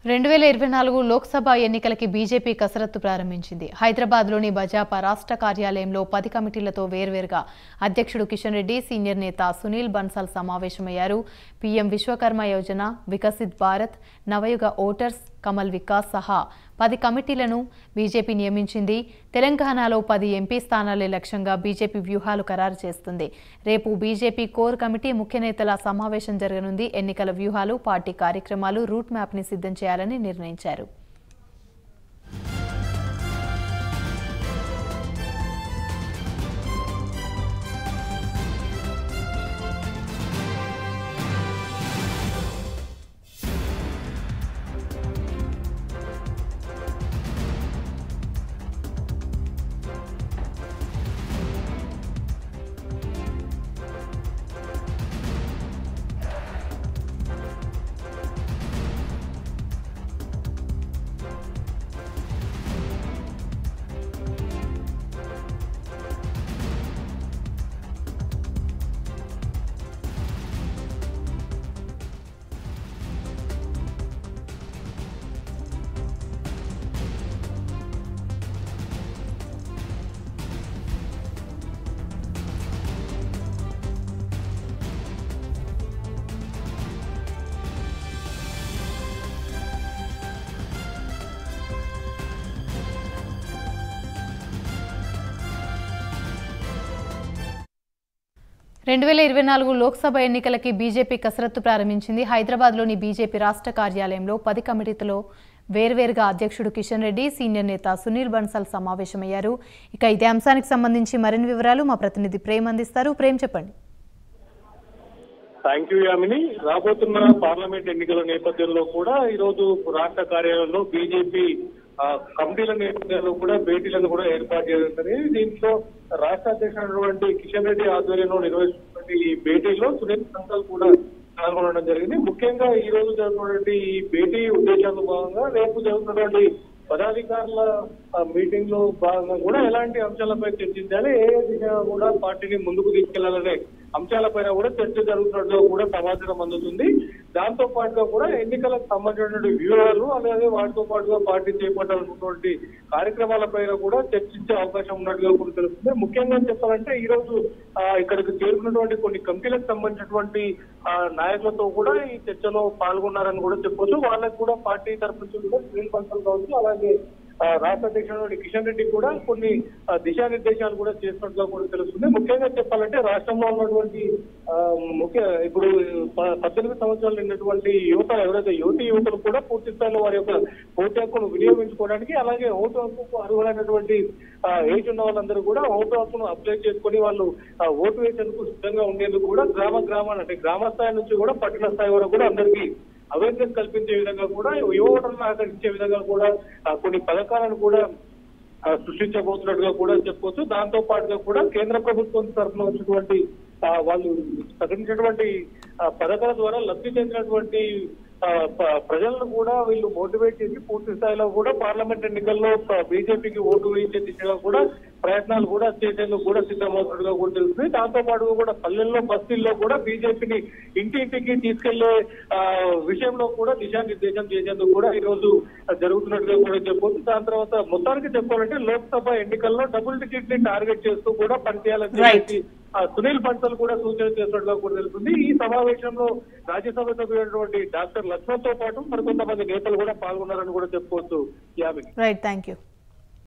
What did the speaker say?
రెండు వేల ఇరవై నాలుగు లోక్సభ ఎన్నికలకి బీజేపీ కసరత్తు ప్రారంభించింది హైదరాబాద్లోని భాజపా రాష్ట్ర కార్యాలయంలో పది కమిటీలతో వేర్వేరుగా అధ్యక్షుడు కిషన్ రెడ్డి సీనియర్ నేత సునీల్ బన్సాల్ సమావేశమయ్యారు పీఎం విశ్వకర్మ యోజన వికసిత్ భారత్ నవయుగ ఓటర్స్ కమల్ వికాస్ సహా పది కమిటీలను బీజేపీ నియమించింది తెలంగాణలో పది ఎంపీ స్థానాలే లక్ష్యంగా బీజేపీ వ్యూహాలు ఖరారు చేస్తుంది రేపు బీజేపీ కోర్ కమిటీ ముఖ్య నేతల సమావేశం జరగనుంది ఎన్నికల వ్యూహాలు పార్టీ కార్యక్రమాలు రూట్ మ్యాప్ని సిద్ధం చేయాలని నిర్ణయించారు రెండు వేల ఇరవై నాలుగు లోక్సభ ఎన్నికలకి బీజేపీ కసరత్తు ప్రారంభించింది హైదరాబాద్లోని బీజేపీ రాష్ట్ర కార్యాలయంలో పది కమిటీతో వేర్వేరుగా అధ్యక్షుడు కిషన్ రెడ్డి సీనియర్ నేత సునీల్ బన్సల్ సమావేశమయ్యారు ఇక ఇదే అంశానికి సంబంధించి మరిన్ని వివరాలు మా ప్రతినిధి ప్రేమ్ అందిస్తారు ప్రేమ్ చెప్పండి థ్యాంక్ యూ యామిని రాబోతున్న పార్లమెంట్ ఎన్నికల నేపథ్యంలో కూడా ఈ రోజు రాష్ట్ర కార్యాలయంలో బీజేపీ ఆ, కమిటీల నేపథ్యంలో కూడా భేటీలను కూడా ఏర్పాటు చేయడం దీంట్లో రాష్ట్ర అధ్యక్షుడైనటువంటి కిషన్ రెడ్డి ఆధ్వర్యంలో నిర్వహిస్తున్నటువంటి ఈ భేటీలో సునీల్ సంకల్ కూడా పాల్గొనడం జరిగింది ముఖ్యంగా ఈ రోజు జరుగుతున్నటువంటి ఈ భేటీ ఉద్దేశాల్లో భాగంగా రేపు జరుగుతున్నటువంటి పదాధికారుల ఆ, మీటింగ్ లో భాగంగా కూడా ఎలాంటి అంశాలపై చర్చించాలి ఏ ఏ దిశగా కూడా పార్టీని ముందుకు తీసుకెళ్లాలనే అంశాలపైన కూడా చర్చ జరుగుతున్నట్లు కూడా సమాచారం అందుతుంది దాంతో పాటుగా కూడా ఎన్నికలకు సంబంధించినటువంటి వ్యూహాలు అలాగే వాటితో పాటుగా పార్టీ చేపట్టాలన్నటువంటి కార్యక్రమాలపైన కూడా చర్చించే అవకాశం ఉన్నట్టుగా కూడా తెలుస్తుంది ముఖ్యంగా చెప్పాలంటే ఈ రోజు ఆ, ఇక్కడికి చేరుకున్నటువంటి కొన్ని కమిటీలకు సంబంధించినటువంటి ఆ, నాయకులతో కూడా ఈ చర్చలో పాల్గొన్నారని కూడా చెప్పొచ్చు వాళ్ళకి కూడా పార్టీ తరఫు నుంచి కూడా సునీల్ బన్సల్ కావచ్చు అలాగే ఆ, రాష్ట్ర అధ్యక్షుడు కిషన్ రెడ్డి కూడా కొన్ని ఆ, దిశానిర్దేశాలు కూడా చేసినట్టుగా కూడా తెలుస్తుంది ముఖ్యంగా చెప్పాలంటే రాష్ట్రంలో ఉన్నటువంటి ఆ, ముఖ్య ఇప్పుడు ప- పద్దెనిమిది సంవత్సరాలు నిన్నటువంటి యువత ఎవరైతే యువతి యువతలు కూడా పూర్తి స్థాయిలో వారి యొక్క ఓటు హక్కును వినియోగించుకోవడానికి అలాగే ఓటు హక్కుకు అర్హులైనటువంటి ఆ, ఏజ్ ఉన్న వాళ్ళందరూ కూడా ఓటు హక్కును అప్లై చేసుకొని వాళ్ళు ఆ, ఓటు వేసేందుకు సిద్ధంగా ఉండేందుకు కూడా గ్రామ గ్రామాన్ని అంటే గ్రామ స్థాయి నుంచి కూడా పట్టణ స్థాయి వరకు కూడా అందరికీ అవేర్నెస్ కల్పించే విధంగా కూడా యువ ఓటర్లను ఆకర్షించే విధంగా కూడా ఆ, కొన్ని పథకాలను కూడా ఆ, సృష్టించబోతున్నట్టుగా కూడా చెప్పొచ్చు దాంతో పాటుగా కూడా కేంద్ర ప్రభుత్వం తరఫున వచ్చినటువంటి ఆ, వాళ్ళు ప్రకటించినటువంటి ఆ, పథకాల ద్వారా లబ్ధి చెందినటువంటి ఆ, ప- ప్రజలను కూడా వీళ్ళు మోటివేట్ చేసి పూర్తి స్థాయిలో కూడా పార్లమెంట్ ఎన్నికల్లో బీజేపీకి ఓటు వేయించే దిశగా కూడా ప్రయత్నాలు కూడా చేసేందుకు కూడా సిద్ధమవుతున్నట్టుగా కూడా తెలుస్తుంది దాంతో పాటు కూడా పల్లెల్లో బస్తీల్లో కూడా బీజేపీని ఇంటింటికి తీసుకెళ్లే ఆ, విషయంలో కూడా దిశానిర్దేశం చేసేందుకు కూడా ఈ రోజు జరుగుతున్నట్టుగా కూడా చెప్పొచ్చు దాని తర్వాత మొత్తానికి చెప్పాలంటే లోక్సభ ఎన్నికల్లో డబుల్ డిజిట్ ని టార్గెట్ చేస్తూ కూడా పనిచేయాలని Right. చెప్పేసి ఆ, సునీల్ బన్సల్ కూడా సూచన చేసినట్టుగా కూడా తెలుస్తుంది ఈ సమావేశంలో రాజ్యసభ సభ్యులైనటువంటి డాక్టర్ లక్ష్మణ్ తో పాటు మరికొంతమంది నేతలు కూడా పాల్గొన్నారని కూడా చెప్పుకోవచ్చు యామిని రైట్ థ్యాంక్ యూ